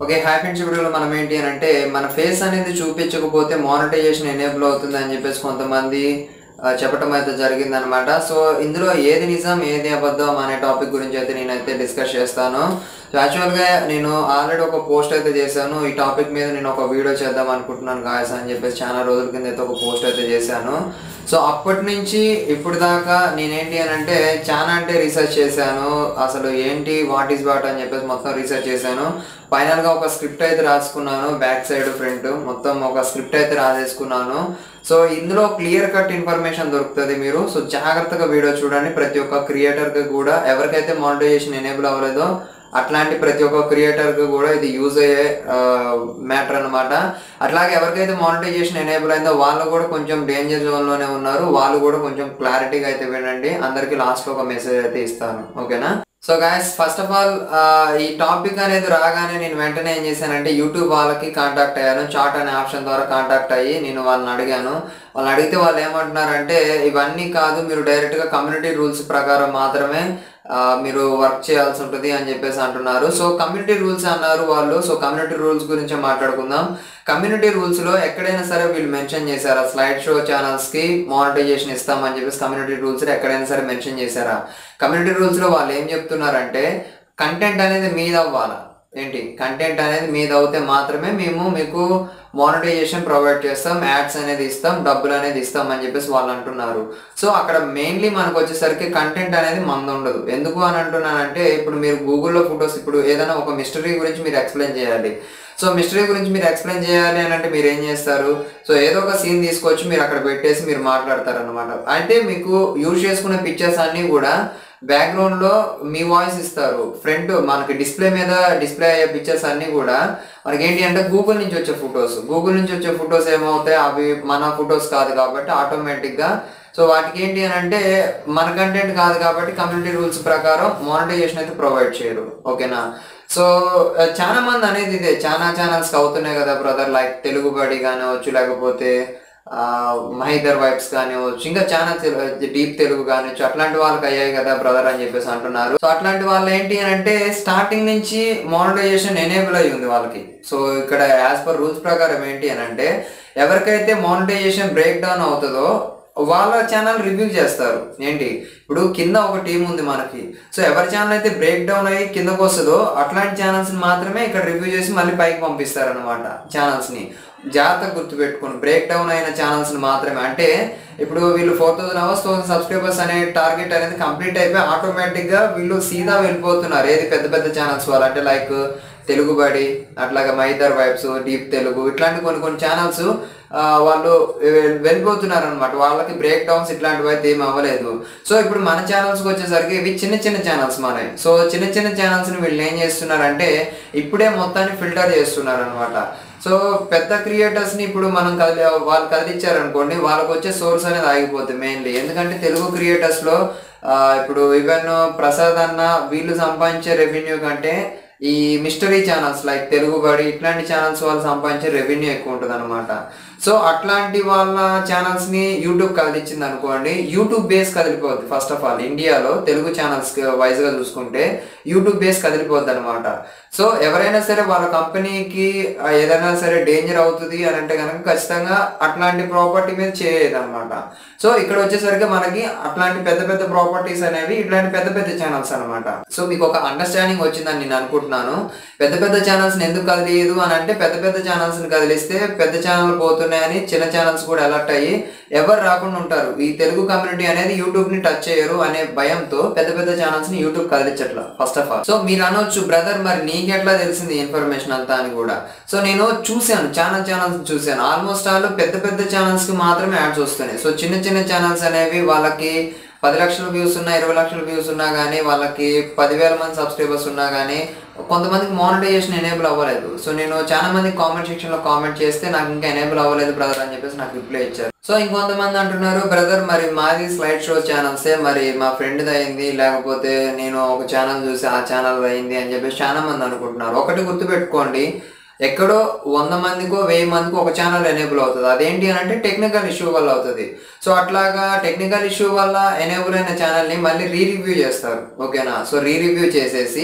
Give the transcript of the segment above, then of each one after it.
okay hi friends వీడియోలో మనం ఏంటి అని అంటే మన ఫేస్ అనేది చూపించకపోతే మానిటైజేషన్ ఎనేబుల్ అవుతుంది అని చెప్పేసి కొంతమంది ఆ, చెప్పటం అయితే జరిగిందనమాట సో ఇందులో ఏది నిజం ఏది అబద్ధం అనే టాపిక్ గురించి అయితే నేనైతే డిస్కస్ చేస్తాను సో యాక్చువల్గా నేను ఆల్రెడీ ఒక పోస్ట్ అయితే చేశాను ఈ టాపిక్ మీద నేను ఒక వీడియో చేద్దాం అనుకుంటున్నాను గాయస్ అని చెప్పేసి చాలా రోజుల కింద అయితే ఒక పోస్ట్ అయితే చేశాను సో అప్పటి నుంచి ఇప్పుడు దాకా నేనేంటి అని అంటే చాలా అంటే రీసెర్చ్ చేశాను అసలు ఏంటి వాట్ ఈస్ వాట్ అని చెప్పేసి మొత్తం రీసెర్చ్ చేశాను ఫైనల్గా ఒక స్క్రిప్ట్ అయితే రాసుకున్నాను బ్యాక్ సైడ్ ఫ్రంట్ మొత్తం ఒక స్క్రిప్ట్ అయితే రాసేసుకున్నాను సో ఇందులో క్లియర్ కట్ ఇన్ఫర్మేషన్ దొరుకుతుంది మీరు సో జాగ్రత్తగా వీడియో చూడండి ప్రతి ఒక్క క్రియేటర్కి కూడా ఎవరికైతే మానిటైజేషన్ ఎనేబుల్ అవ్వలేదో అట్లాంటి ప్రతి ఒక్క క్రియేటర్కి కూడా ఇది యూజ్ అయ్యే మ్యాటర్ అన్నమాట అట్లాగే ఎవరికైతే మానిటైజేషన్ ఎనేబుల్ అయిందో వాళ్ళు కూడా కొంచెం డేంజర్ జోన్లోనే ఉన్నారు వాళ్ళు కూడా కొంచెం క్లారిటీగా అయితే వినండి అందరికీ లాస్ట్లో ఒక మెసేజ్ అయితే ఇస్తాను ఓకేనా so guys first of all ఈ టాపిక్ అనేది రాగానే నేను వెంటనే ఏం చేశానంటే యూట్యూబ్ వాళ్ళకి కాంటాక్ట్ అయ్యాను చాట్ అనే ఆప్షన్ ద్వారా కాంటాక్ట్ అయ్యి నేను వాళ్ళని అడిగాను వాళ్ళని అడిగితే వాళ్ళు ఏమంటున్నారంటే ఇవన్నీ కాదు మీరు డైరెక్ట్గా కమ్యూనిటీ రూల్స్ ప్రకారం మాత్రమే ఆ, మీరు వర్క్ చేయాల్సి ఉంటుంది అని చెప్పేసి అంటున్నారు సో కమ్యూనిటీ రూల్స్ అన్నారు వాళ్ళు సో కమ్యూనిటీ రూల్స్ గురించి మాట్లాడుకుందాం కమ్యూనిటీ రూల్స్ లో ఎక్కడైనా సరే వీళ్ళు మెన్షన్ చేశారా స్లైడ్ షో ఛానల్స్ కి మానిటైజేషన్ ఇస్తామని చెప్పేసి కమ్యూనిటీ రూల్స్ లో ఎక్కడైనా సరే మెన్షన్ చేశారా కమ్యూనిటీ రూల్స్ లో వాళ్ళు ఏం చెప్తున్నారంటే కంటెంట్ అనేది మీద అవ్వాలా ఏంటి కంటెంట్ అనేది మీద అవుతే మాత్రమే మేము మీకు మానిటైజేషన్ ప్రొవైడ్ చేస్తాం యాడ్స్ అనేది ఇస్తాం డబ్బులు అనేది ఇస్తాం అని చెప్పేసి వాళ్ళు అంటున్నారు సో అక్కడ మెయిన్లీ మనకు వచ్చేసరికి కంటెంట్ అనేది మంద ఉండదు ఎందుకు అని అంటున్నానంటే ఇప్పుడు మీరు గూగుల్లో ఫొటోస్ ఇప్పుడు ఏదైనా ఒక మిస్టరీ గురించి మీరు ఎక్స్ప్లెయిన్ చేయాలి సో మిస్టరీ గురించి మీరు ఎక్స్ప్లెయిన్ చేయాలి అని అంటే మీరు ఏం చేస్తారు సో ఏదో ఒక సీన్ తీసుకొచ్చి మీరు అక్కడ పెట్టేసి మీరు మాట్లాడతారు అనమాట అంటే మీకు యూజ్ చేసుకునే పిక్చర్స్ అన్నీ కూడా బ్యాక్గ్రౌండ్ లో మీ వాయిస్ ఇస్తారు ఫ్రంట్ మనకి డిస్ప్లే మీద డిస్ప్లే అయ్యే పిక్చర్స్ అన్ని కూడా మనకి ఏంటి అంటే గూగుల్ నుంచి వచ్చే ఫొటోస్ గూగుల్ నుంచి వచ్చే ఫొటోస్ ఏమవుతాయి అవి మన ఫొటోస్ కాదు కాబట్టి ఆటోమేటిక్ గా సో వాటికి ఏంటి అని అంటే మన కంటెంట్ కాదు కాబట్టి కమ్యూనిటీ రూల్స్ ప్రకారం మానిటైజేషన్ అయితే ప్రొవైడ్ చేయరు ఓకేనా సో ఆ, చాలా మంది అనేది ఇదే చాలా ఛానల్స్ అవుతున్నాయి కదా బ్రదర్ లైక్ తెలుగు బడి కానివచ్చు లేకపోతే ఆ, మహీధర్ వైబ్స్ కానివచ్చు ఇంకా చాలా డీప్ తెలుగు కానివచ్చు అట్లాంటి వాళ్ళకి అయ్యాయి కదా బ్రదర్ అని చెప్పేసి అంటున్నారు సో అట్లాంటి వాళ్ళు ఏంటి అని అంటే స్టార్టింగ్ నుంచి మానిటైజేషన్ ఎనేబుల్ అయి ఉంది వాళ్ళకి సో ఇక్కడ యాజ్ పర్ రూల్స్ ప్రకారం ఏంటి అని అంటే ఎవరికైతే మానిటైజేషన్ బ్రేక్ డౌన్ అవుతుందో వాళ్ళ ఛానల్ రివ్యూ చేస్తారు ఏంటి ఇప్పుడు కింద ఒక టీం ఉంది మనకి సో ఎవరి ఛానల్ అయితే బ్రేక్ డౌన్ అయ్యి కిందకు వస్తుందో అట్లాంటి ఛానల్స్ మాత్రమే ఇక్కడ రివ్యూ చేసి మళ్ళీ పైకి పంపిస్తారు అనమాట ఛానల్స్ ని జాగ్రత్తగా గుర్తుపెట్టుకోండి బ్రేక్ డౌన్ అయిన ఛానల్స్ ని మాత్రమే అంటే ఇప్పుడు వీళ్ళు four thousand hours thousand subscribers అనే టార్గెట్ అనేది కంప్లీట్ అయిపోయి ఆటోమేటిక్ గా వీళ్ళు సీదా వెళ్ళిపోతున్నారు ఏది పెద్ద పెద్ద ఛానల్స్ వాళ్ళు అంటే లైక్ తెలుగు బడి అట్లాగే మైదర్ వైబ్స్ డీప్ తెలుగు ఇట్లాంటి కొన్ని కొన్ని ఛానల్స్ వాళ్ళు వె- వెళ్ళిపోతున్నారు అనమాట వాళ్ళకి బ్రేక్ డౌన్స్ ఇట్లాంటివి అయితే ఏమి అవ్వలేదు సో ఇప్పుడు మన ఛానల్స్కి వచ్చేసరికి ఇవి చిన్న చిన్న ఛానల్స్ మనవి సో చిన్న చిన్న ఛానల్స్ని వీళ్ళు ఏం చేస్తున్నారంటే ఇప్పుడే మొత్తాన్ని ఫిల్టర్ చేస్తున్నారు అనమాట సో పెద్ద క్రియేటర్స్ని ఇప్పుడు మనం కదిలి వాళ్ళు కదిలిచ్చారనుకోండి వాళ్ళకి వచ్చే సోర్స్ అనేది ఆగిపోతుంది మెయిన్లీ ఎందుకంటే తెలుగు క్రియేటర్స్లో ఇప్పుడు ఈవెన్ ప్రసాద్ అన్న వీళ్ళు సంపాదించే రెవెన్యూ కంటే ఈ మిస్టరీ ఛానల్స్ లైక్ తెలుగు బడి ఇట్లాంటి ఛానల్స్ వాళ్ళు సంపాదించే రెవెన్యూ ఎక్కువ ఉంటుంది అనమాట సో అట్లాంటి వాళ్ళ ఛానల్స్ ని యూట్యూబ్ కదిలిచ్చింది అనుకోండి యూట్యూబ్ బేస్ కదిలిపోద్ది ఫస్ట్ ఆఫ్ ఆల్ ఇండియాలో తెలుగు ఛానల్స్ వైజ్ గా చూసుకుంటే యూట్యూబ్ బేస్ కదిలిపోద్ది అనమాట సో ఎవరైనా సరే వాళ్ళ కంపెనీకి ఆ, ఏదైనా సరే డేంజర్ అవుతుంది అని అంటే కనుక ఖచ్చితంగా అట్లాంటి ప్రాపర్టీ మీద చేయదు అనమాట సో ఇక్కడ వచ్చేసరికి మనకి అట్లాంటి పెద్ద పెద్ద ప్రాపర్టీస్ అనేవి ఇట్లాంటి పెద్ద పెద్ద ఛానల్స్ అనమాట సో మీకు ఒక అండర్స్టాండింగ్ వచ్చిందని నేను అనుకుంటున్నాను పెద్ద పెద్ద ఛానల్స్ ఎందుకు కదిలేదు అని అంటే పెద్ద పెద్ద ఛానల్స్ ని కదిలిస్తే పెద్ద ఛానల్ పోతున్నాయని చిన్న ఛానల్స్ కూడా అలర్ట్ అయ్యి ఎవరు రాకుండా ఉంటారు ఈ తెలుగు కమ్యూనిటీ అనేది యూట్యూబ్ ని టచ్ చేయరు అనే భయంతో పెద్ద పెద్ద ఛానల్స్ ని యూట్యూబ్ కదిలించట్లా ఫస్ట్ ఆఫ్ ఆల్ సో మీరు అనొచ్చు బ్రదర్ మరి నీకెట్లా తెలిసింది ఇన్ఫర్మేషన్ అంతా అని కూడా సో నేను చూశాను చాలా ఛానల్స్ చూశాను ఆల్మోస్ట్ ఆల్ పెద్ద పెద్ద ఛానల్స్ కి మాత్రమే యాడ్స్ వస్తున్నాయి సో చిన్న చిన్న ఛానల్స్ అనేవి వాళ్ళకి పది లక్షల వ్యూస్ ఉన్నా ఇరవై లక్షల వ్యూస్ ఉన్నా కానీ వాళ్ళకి పదివేల మంది సబ్స్క్రైబర్స్ ఉన్నా కానీ కొంతమందికి మానిటైజేషన్ ఎనేబుల్ అవ్వలేదు సో నేను చాలా మంది కామెంట్ సెక్షన్ లో కామెంట్ చేస్తే నాకు ఇంకా ఎనేబుల్ అవ్వలేదు బ్రదర్ అని చెప్పేసి నాకు రిప్లై ఇచ్చారు సో ఇంకొంతమంది అంటున్నారు బ్రదర్ మరి మాది స్లైడ్ షో ఛానల్సే మరి మా ఫ్రెండ్ది అయింది లేకపోతే నేను ఒక ఛానల్ చూసి ఆ ఛానల్ అయింది అని చెప్పేసి చాలా మంది అనుకుంటున్నారు ఒకటి గుర్తుపెట్టుకోండి ఎక్కడో వంద మందికో వెయ్యి మందికో ఒక ఛానల్ ఎనేబుల్ అవుతుంది అదేంటి అని అంటే టెక్నికల్ ఇష్యూ వల్ల అవుతుంది సో అట్లాగా టెక్నికల్ ఇష్యూ వల్ల ఎనేబుల్ అయిన ఛానల్ని మళ్ళీ రీ రివ్యూ చేస్తారు ఓకేనా సో రీ రివ్యూ చేసేసి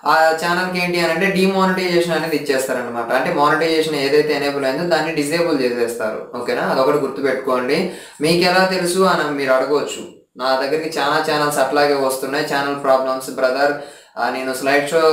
ఆ ఛానల్కి ఏంటి అని అంటే డిమానిటైజేషన్ అనేది ఇచ్చేస్తారనమాట అంటే మానిటైజేషన్ ఏదైతే ఎనేబుల్ అయిందో దాన్ని డిసేబుల్ చేసేస్తారు ఓకేనా అదొకటి గుర్తుపెట్టుకోండి మీకు ఎలా తెలుసు అని మీరు అడగవచ్చు నా దగ్గరికి చాలా ఛానల్స్ అట్లాగే వస్తున్నాయి ఛానల్ ప్రాబ్లమ్స్ బ్రదర్ నేను స్లైడ్ షో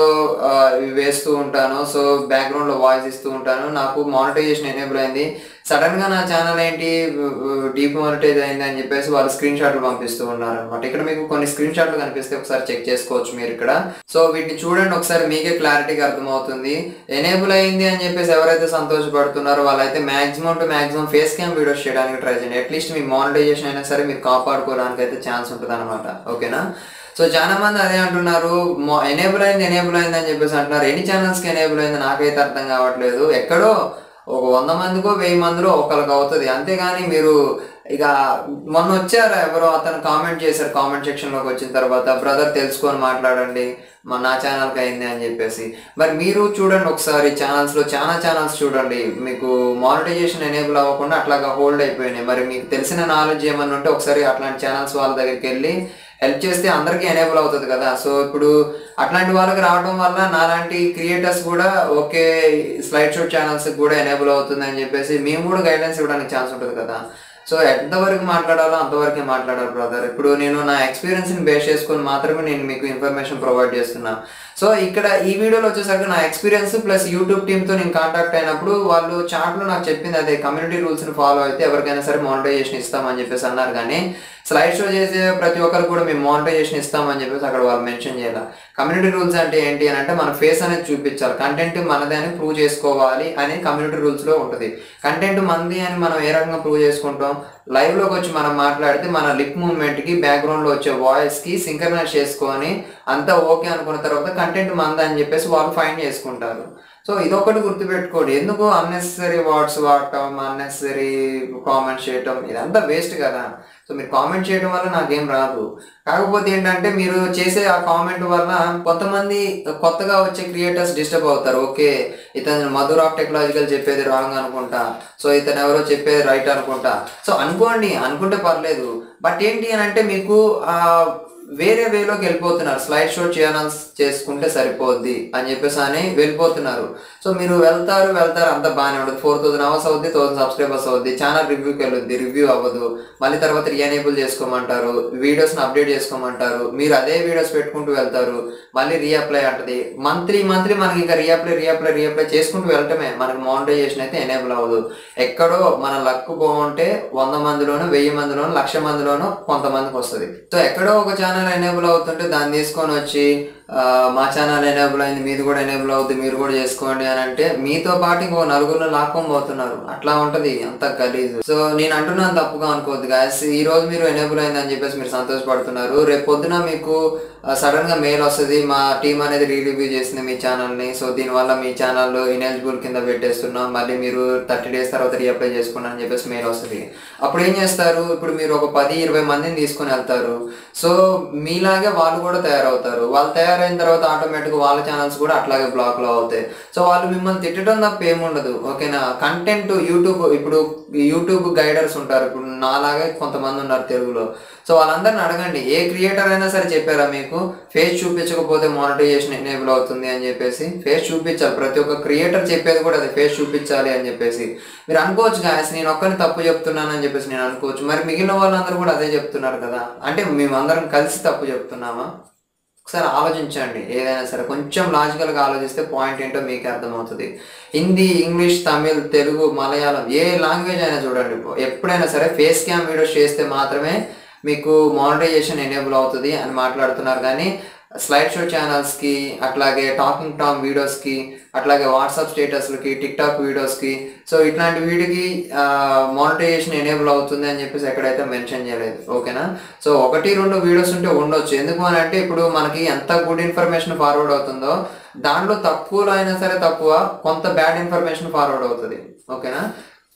వేస్తూ ఉంటాను సో బ్యాక్గ్రౌండ్లో వాయిస్ ఇస్తూ ఉంటాను నాకు మానిటైజేషన్ ఎనేబుల్ అయింది సడన్గా నా ఛానల్ ఏంటి డీప్ మానిటైజ్ అయింది అని చెప్పేసి వాళ్ళు స్క్రీన్ షాట్లు పంపిస్తూ ఉన్నారు అనమాట ఇక్కడ మీకు కొన్ని స్క్రీన్ షాట్లు కనిపిస్తే ఒకసారి చెక్ చేసుకోవచ్చు మీరు ఇక్కడ సో వీటిని చూడండి ఒకసారి మీకే క్లారిటీగా అర్థమవుతుంది ఎనేబుల్ అయింది అని చెప్పేసి ఎవరైతే సంతోషపడుతున్నారో వాళ్ళైతే maximum to maximum face cam videos చేయడానికి ట్రై చేయండి అట్లీస్ట్ మీ మానిటైజేషన్ అయినా సరే మీరు కాపాడుకోవడానికి అయితే ఛాన్స్ ఉంటుంది అనమాట ఓకేనా సో చాలా మంది అదే అంటున్నారు ఎనేబుల్ అయింది ఎనేబుల్ అయింది అని చెప్పేసి అంటున్నారు ఎన్ని ఛానల్స్కి ఎనేబుల్ అయింది నాకైతే అర్థం కావట్లేదు ఎక్కడో ఒక వంద మందికో వెయ్యి మందిలో ఒకరికి అవుతుంది అంతేగాని మీరు ఇక మొన్న వచ్చారు ఎవరో అతను కామెంట్ చేశారు కామెంట్ సెక్షన్లోకి వచ్చిన తర్వాత బ్రదర్ తెలుసుకొని మాట్లాడండి మా నా ఛానల్కి అయింది అని చెప్పేసి మరి మీరు చూడండి ఒకసారి ఛానల్స్లో చాలా ఛానల్స్ చూడండి మీకు మానిటైజేషన్ ఎనేబుల్ అవ్వకుండా అట్లాగా హోల్డ్ అయిపోయినాయి మరి మీకు తెలిసిన నాలెడ్జ్ ఏమన్నా ఉంటే ఒకసారి అట్లాంటి ఛానల్స్ వాళ్ళ దగ్గరికి వెళ్ళి హెల్ప్ చేస్తే అందరికీ ఎనేబుల్ అవుతుంది కదా సో ఇప్పుడు అట్లాంటి వాళ్ళకి రావడం వల్ల నాలాంటి క్రియేటర్స్ కూడా ఓకే స్లైడ్ షో ఛానల్స్ కూడా ఎనేబుల్ అవుతుంది అని చెప్పేసి మేము కూడా గైడెన్స్ ఇవ్వడానికి ఛాన్స్ ఉంటుంది కదా సో ఎంతవరకు మాట్లాడాలో అంతవరకే మాట్లాడాలి బ్రదర్ ఇప్పుడు నేను నా ఎక్స్పీరియన్స్ని బేస్ చేసుకొని మాత్రమే నేను మీకు ఇన్ఫర్మేషన్ ప్రొవైడ్ చేస్తున్నా సో ఇక్కడ ఈ వీడియోలో వచ్చేసరికి నా ఎక్స్పీరియన్స్ ప్లస్ యూట్యూబ్ టీమ్తో నేను కాంటాక్ట్ అయినప్పుడు వాళ్ళు చాట్లో నాకు చెప్పింది అదే కమ్యూనిటీ రూల్స్ని ఫాలో అయితే ఎవరికైనా సరే మానిటైజేషన్ ఇస్తామని చెప్పేసి అన్నారు కానీ స్లైడ్ షో చేసే ప్రతి ఒక్కరు కూడా మేము మానిటైజేషన్ ఇస్తామని చెప్పేసి అక్కడ వాళ్ళు మెన్షన్ చేయాలి కమ్యూనిటీ రూల్స్ అంటే ఏంటి అని అంటే మన ఫేస్ అనేది చూపించాలి కంటెంట్ మనదే అని ప్రూవ్ చేసుకోవాలి అని కమ్యూనిటీ రూల్స్లో ఉంటుంది కంటెంట్ మనది అని మనం ఏ రకంగా ప్రూవ్ చేసుకుంటాం లైవ్లోకి వచ్చి మనం మాట్లాడితే మన లిప్ మూవ్మెంట్కి బ్యాక్గ్రౌండ్లో వచ్చే వాయిస్కి సింక్రనైజ్ చేసుకొని అంతా ఓకే అనుకున్న తర్వాత కంటెంట్ మంద అని చెప్పేసి వాళ్ళు ఫైండ్ చేసుకుంటారు సో ఇదొకటి గుర్తుపెట్టుకోండి ఎందుకు అన్నెసరీ వర్డ్స్ వాడటం అన్నెసరీ కామెంట్స్ చేయటం ఇదంతా వేస్ట్ కదా సో మీరు కామెంట్ చేయడం వల్ల నాకేం రాదు కాకపోతే ఏంటంటే మీరు చేసే ఆ కామెంట్ వల్ల కొంతమంది కొత్తగా వచ్చే క్రియేటర్స్ డిస్టర్బ్ అవుతారు ఓకే ఇతను మధుర్ ఆఫ్ టెక్నాలజికల్ చెప్పేది రాంగ్ అనుకుంటా సో ఇతను ఎవరో చెప్పేది రైట్ అనుకుంటా సో అనుకోండి అనుకుంటే పర్లేదు బట్ ఏంటి అని అంటే మీకు ఆ వేరే వేలోకి వెళ్ళిపోతున్నారు స్లైడ్ షో ఛానల్స్ చేసుకుంటే సరిపోద్ది అని చెప్పేసి అని వెళ్ళిపోతున్నారు సో మీరు వెళ్తారు వెళ్తారు అంత బాగానే ఉండదు ఫోర్ థౌసండ్ అవర్స్ అవుద్ది థౌసండ్ సబ్స్క్రైబర్స్ అవుద్ది ఛానల్ రివ్యూకి వెళ్ళొద్ది రివ్యూ అవ్వదు మళ్ళీ తర్వాత రీఎనేబుల్ చేసుకోమంటారు వీడియోస్ని అప్డేట్ చేసుకోమంటారు మీరు అదే వీడియోస్ పెట్టుకుంటూ వెళ్తారు మళ్ళీ రీఅప్లై అంటది మంత్లీ మంత్లీ మనకి ఇంకా రీఅప్లై రీఅప్లై రీఅప్లై చేసుకుంటూ వెళ్ళటమే మనకి మానిటైజేషన్ అయితే ఎనేబుల్ అవ్వదు ఎక్కడో మన లక్ బాగుంటే వంద మందిలోనూ వెయ్యి మందిలోనూ లక్ష మందిలోనూ కొంతమందికి వస్తుంది సో ఎక్కడో ఒక ఛానల్ ఎనేబుల్ అవుతుంటే దాన్ని తీసుకొని వచ్చి ఆ, మా ఛానల్ ఎనేబుల్ అయింది మీది కూడా ఎనేబుల్ అవుతుంది మీరు కూడా చేసుకోండి అని అంటే మీతో పాటు ఇంకో నలుగురు లాక్కొని పోతున్నారు అట్లా ఉంటది అంత గలీజు సో నేను అంటున్నాను తప్పుగా అనుకోవద్దు గాయస్ ఈ రోజు మీరు ఎనేబుల్ అయింది అని చెప్పేసి మీరు సంతోషపడుతున్నారు రేపు పొద్దున మీకు సడన్ గా మెయిల్ వస్తుంది మా టీం అనేది రీ రివ్యూ చేసింది మీ ఛానల్ ని సో దీనివల్ల మీ ఛానల్ ఇనెలిజిబుల్ కింద పెట్టేస్తున్నాం మళ్ళీ మీరు థర్టీ డేస్ తర్వాత రీఅప్లై చేసుకున్నా అని చెప్పేసి మెయిల్ వస్తుంది అప్పుడు ఏం చేస్తారు ఇప్పుడు మీరు ఒక పది ఇరవై మందిని తీసుకొని వెళ్తారు సో మీలాగే వాళ్ళు కూడా తయారవుతారు వాళ్ళు తయారైన తర్వాత ఆటోమేటిక్ వాళ్ళ ఛానల్స్ కూడా అట్లాగే బ్లాక్ లో అవుతాయి సో వాళ్ళు మిమ్మల్ని తిట్టడం తప్ప ఏముండదు ఓకేనా కంటెంట్ యూట్యూబ్ ఇప్పుడు యూట్యూబ్ గైడర్స్ ఉంటారు ఇప్పుడు నాలాగే కొంతమంది ఉన్నారు తెలుగులో సో వాళ్ళందరిని అడగండి ఏ క్రియేటర్ అయినా సరే చెప్పారా మీకు ఫేస్ చూపించకపోతే మానిటైజేషన్ ఎనేబుల్ అవుతుంది అని చెప్పేసి ఫేస్ చూపించాలి ప్రతి ఒక్క క్రియేటర్ చెప్పేది కూడా అది ఫేస్ చూపించాలి అని చెప్పేసి మీరు అనుకోవచ్చు గాయస్ నేను ఒక్కరిని తప్పు చెప్తున్నాను అని చెప్పేసి నేను అనుకోవచ్చు మరి మిగిలిన వాళ్ళందరూ కూడా అదే చెప్తున్నారు కదా అంటే మేమందరం కలిసి తప్పు చెప్తున్నామా ఒకసారి ఆలోచించండి ఏదైనా సరే కొంచెం లాజికల్గా ఆలోచిస్తే పాయింట్ ఏంటో మీకు అర్థమవుతుంది హిందీ ఇంగ్లీష్ తమిళ్ తెలుగు మలయాళం ఏ లాంగ్వేజ్ అయినా చూడండి ఎప్పుడైనా సరే ఫేస్ క్యామ్ వీడియోస్ చేస్తే మాత్రమే మీకు మానిటైజేషన్ ఎనేబుల్ అవుతుంది అని మాట్లాడుతున్నారు కానీ స్లైడ్ షో ఛానల్స్కి అట్లాగే టాకింగ్ టామ్ వీడియోస్కి అట్లాగే వాట్సాప్ స్టేటస్లకి టిక్ టాక్ వీడియోస్కి సో ఇట్లాంటి వీడియోకి మానిటైజేషన్ ఎనేబుల్ అవుతుంది అని చెప్పేసి ఎక్కడైతే మెన్షన్ చేయలేదు ఓకేనా సో ఒకటి రెండు వీడియోస్ ఉంటే ఉండొచ్చు ఎందుకు అని అంటే ఇప్పుడు మనకి ఎంత గుడ్ ఇన్ఫర్మేషన్ ఫార్వర్డ్ అవుతుందో దాంట్లో తక్కువలో అయినా సరే తక్కువ కొంత బ్యాడ్ ఇన్ఫర్మేషన్ ఫార్వర్డ్ అవుతుంది ఓకేనా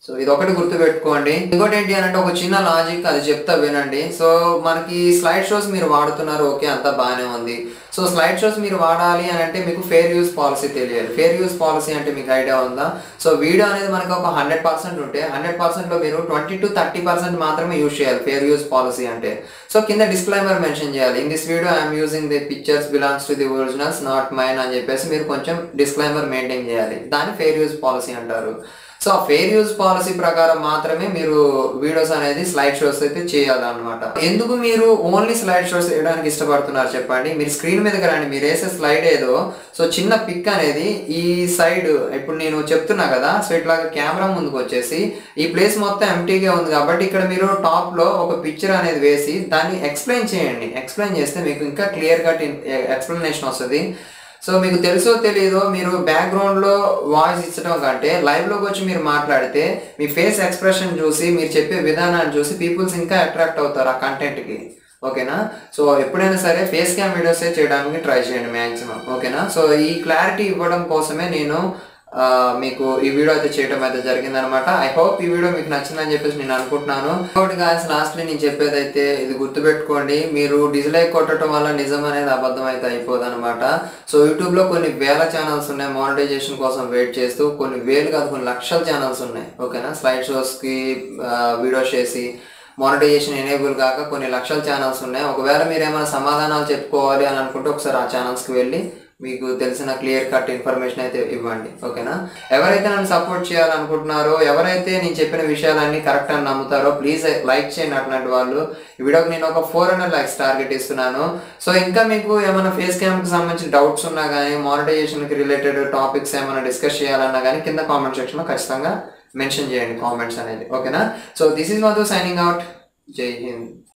సో ఇది ఒకటి గుర్తుపెట్టుకోండి ఇంకోటి ఏంటి అని అంటే ఒక చిన్న లాజిక్ అది చెప్తా వినండి సో మనకి స్లైడ్ షోస్ మీరు వాడుతున్నారు ఓకే అంతా బాగానే ఉంది సో స్లైడ్ షోస్ మీరు వాడాలి అని అంటే మీకు ఫేర్ యూస్ పాలసీ తెలియాలి ఫేర్ యూస్ పాలసీ అంటే మీకు ఐడియా ఉందా సో వీడియో అనేది మనకి ఒక హండ్రెడ్ పర్సెంట్ ఉంటే హండ్రెడ్ పర్సెంట్లో మీరు ట్వంటీ టు థర్టీ పర్సెంట్ మాత్రమే యూజ్ చేయాలి ఫేర్ యూస్ పాలసీ అంటే సో కింద డిస్క్లైమర్ మెన్షన్ చేయాలి in this video I'm using the pictures belongs to the originals not mine అని చెప్పేసి మీరు కొంచెం డిస్క్లైమర్ మెయింటైన్ చేయాలి దాన్ని ఫేర్ యూస్ పాలసీ అంటారు సో ఆ ఫెయిర్ యూజ్ పాలసీ ప్రకారం మాత్రమే మీరు వీడియోస్ అనేది స్లైడ్ షోస్ అయితే చేయాలన్నమాట ఎందుకు మీరు ఓన్లీ స్లైడ్ షోస్ వేయడానికి ఇష్టపడుతున్నారు చెప్పండి మీరు స్క్రీన్ మీదకి రండి మీరు వేసే స్లైడ్ ఏదో సో చిన్న పిక్ అనేది ఈ సైడ్ ఇప్పుడు నేను చెప్తున్నా కదా సో ఇట్లాగా కెమెరా ముందుకు వచ్చేసి ఈ ప్లేస్ మొత్తం ఎంటీగా ఉంది కాబట్టి ఇక్కడ మీరు టాప్ లో ఒక పిక్చర్ అనేది వేసి దాన్ని ఎక్స్ప్లెయిన్ చేయండి ఎక్స్ప్లెయిన్ చేస్తే మీకు ఇంకా క్లియర్ కట్ ఎక్స్ప్లెనేషన్ వస్తుంది సో మీకు తెలుసో తెలియదో మీరు బ్యాక్గ్రౌండ్లో వాయిస్ ఇచ్చడం కంటే లైవ్లోకి వచ్చి మీరు మాట్లాడితే మీ ఫేస్ ఎక్స్ప్రెషన్ చూసి మీరు చెప్పే విధానాన్ని చూసి పీపుల్స్ ఇంకా అట్రాక్ట్ అవుతారు ఆ కంటెంట్కి ఓకేనా సో ఎప్పుడైనా సరే ఫేస్ క్యామ్ వీడియోసే చేయడానికి ట్రై చేయండి మ్యాక్సిమం ఓకేనా సో ఈ క్లారిటీ ఇవ్వడం కోసమే నేను ఆ, మీకు ఈ వీడియో అయితే చేయడం అయితే జరిగింది అనమాట ఐ హోప్ ఈ వీడియో మీకు నచ్చిందని చెప్పేసి నేను అనుకుంటున్నాను ఇంకోటి గాయస్ లాస్ట్లీ నేను చెప్పేది అయితే ఇది గుర్తుపెట్టుకోండి మీరు డిజ్లైక్ కొట్టడం వల్ల నిజం అనేది అబద్ధం అయితే అయిపోదు అనమాట సో యూట్యూబ్లో కొన్ని వేల ఛానల్స్ ఉన్నాయి మానిటైజేషన్ కోసం వెయిట్ చేస్తూ కొన్ని వేలు కాదు కొన్ని లక్షల ఛానల్స్ ఉన్నాయి ఓకేనా స్లైడ్ షోస్కి వీడియోస్ చేసి మానిటైజేషన్ ఎనేబుల్ కాక కొన్ని లక్షల ఛానల్స్ ఉన్నాయి ఒకవేళ మీరు ఏమైనా సమాధానాలు చెప్పుకోవాలి అని అనుకుంటే ఒకసారి ఆ ఛానల్స్కి వెళ్ళి మీకు తెలిసిన క్లియర్ కట్ ఇన్ఫర్మేషన్ అయితే ఇవ్వండి ఓకేనా ఎవరైతే నన్ను సపోర్ట్ చేయాలనుకుంటున్నారో ఎవరైతే నేను చెప్పిన విషయాలన్నీ కరెక్ట్ అని నమ్ముతారో ప్లీజ్ లైక్ చేయండి అట్లాంటి వాళ్ళు ఈ వీడియోకి నేను ఒక ఫోర్ హండ్రెడ్ లైక్స్ టార్గెట్ ఇస్తున్నాను సో ఇంకా మీకు ఏమైనా ఫేస్ క్యామ్కి సంబంధించిన డౌట్స్ ఉన్నా కానీ మానిటైజేషన్కి రిలేటెడ్ టాపిక్స్ ఏమైనా డిస్కస్ చేయాలన్నా కానీ కింద కామెంట్ సెక్షన్లో ఖచ్చితంగా మెన్షన్ చేయండి కామెంట్స్ అనేది ఓకేనా so this is Madhu signing out Jai Hind